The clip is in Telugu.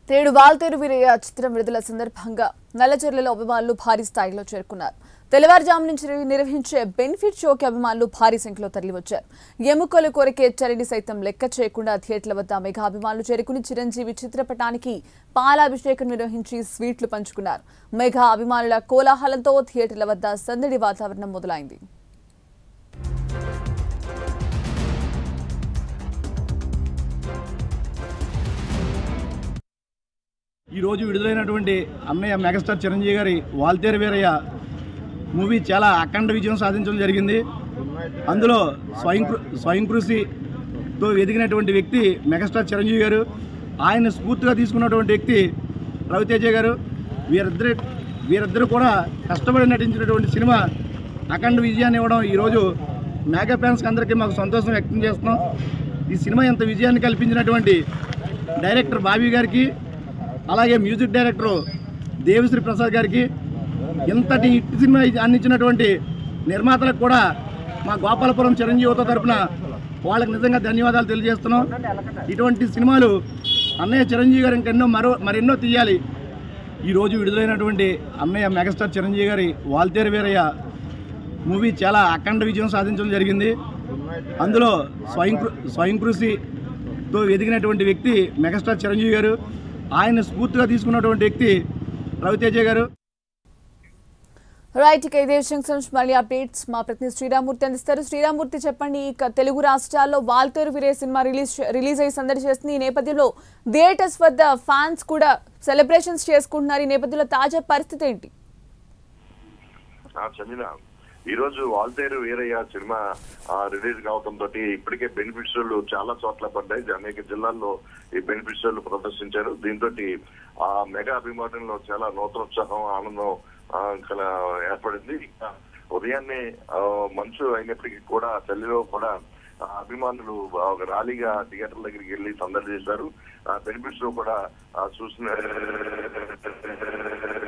తేడు వాల్తేరు వీరయ్య చిత్రం విడుదల సందర్భంగా నల్లచెర్లలో అభిమానులు భారీ స్థాయిలో చేరుకున్నారు తెల్లవారుజాము నుంచి నిర్వహించే బెనిఫిట్ షోకి అభిమానులు భారీ సంఖ్యలో తరలివచ్చారు ఎముకలు కొరికే చరిని సైతం లెక్క చేయకుండా థియేటర్ల వద్ద మెగా అభిమానులు చేరుకుని చిరంజీవి చిత్రపటానికి పాలాభిషేకం నిర్వహించి స్వీట్లు పంచుకున్నారు మెగా అభిమానుల కోలాహలంతో థియేటర్ల వద్ద సందడి వాతావరణం మొదలైంది ఈ రోజు విడుదలైనటువంటి అన్నయ్య మెగాస్టార్ చిరంజీవి గారి వాల్తేరు వీరయ్య మూవీ చాలా అఖండ విజయం సాధించడం జరిగింది అందులో స్వయం కృ- స్వయం కృషితో ఎదిగినటువంటి వ్యక్తి మెగాస్టార్ చిరంజీవి గారు ఆయన స్ఫూర్తిగా తీసుకున్నటువంటి వ్యక్తి రవితేజ గారు వీరిద్దరి వీరిద్దరు కూడా కష్టపడి నటించినటువంటి సినిమా అఖండ విజయాన్ని ఇవ్వడం ఈరోజు మెగా ఫ్యాన్స్ అందరికీ మాకు సంతోషం వ్యక్తం చేస్తున్నాం ఈ సినిమా ఇంత విజయాన్ని కల్పించినటువంటి డైరెక్టర్ బాబీ గారికి అలాగే మ్యూజిక్ డైరెక్టర్ దేవిశ్రీ ప్రసాద్ గారికి ఇంతటి హిట్ సినిమా అందించినటువంటి నిర్మాతలకు కూడా మా గోపాలపురం చిరంజీవితో తరపున వాళ్ళకి నిజంగా ధన్యవాదాలు తెలియజేస్తున్నాం ఇటువంటి సినిమాలు అన్నయ్య చిరంజీవి గారు ఇంకెన్నో మరో మరెన్నో తీయాలి ఈరోజు విడుదలైనటువంటి అన్నయ్య మెగాస్టార్ చిరంజీవి గారి వాల్తేరు వీరయ్య మూవీ చాలా అఖండ విజయం సాధించడం జరిగింది అందులో స్వయం కృ- స్వయం కృషితో ఎదిగినటువంటి వ్యక్తి మెగాస్టార్ చిరంజీవి గారు ఆయన స్ఫూర్తిగా తీసుకున్నటువంటి వ్యక్తి రవితేజ గారు రైట్ ఇక ఇదే విషయం గురించి మళ్ళీ అప్డేట్స్ మా ప్రతినిధి శ్రీరామూర్తి అందిస్తారు శ్రీరామూర్తి చెప్పండి ఇక తెలుగు రాష్ట్రాల్లో వాల్తేరు వీరే సినిమా రిలీజ్ రిలీజ్ అయ్యి సందడి చేస్తుంది ఈ నేపథ్యంలో థియేటర్స్ వద్ద ఫ్యాన్స్ కూడా సెలబ్రేషన్స్ చేసుకుంటున్నారు ఈ నేపథ్యంలో తాజా పరిస్థితి ఏంటి ఆ చందిన ఈ రోజు వాల్తేరు వీరయ్య సినిమా ఆ, రిలీజ్ కావడంతో ఇప్పటికే బెనిఫిట్ షోలు చాలా చోట్ల పడ్డాయి అనేక జిల్లాల్లో ఈ బెనిఫిట్ షోలు ప్రదర్శించారు దీంతో ఆ మెగా అభిమానుల్లో చాలా నూతనోత్సాహం ఆనందం ఆ, కల ఏర్పడింది ఇంకా ఉదయాన్నే ఆ, మంచు అయినప్పటికీ కూడా చలిలో కూడా ఆ, అభిమానులు ఆ, ఒక ర్యాలీగా థియేటర్ దగ్గరికి వెళ్ళి సందడి చేశారు బెనిఫిట్ షో కూడా ఆ, చూసిన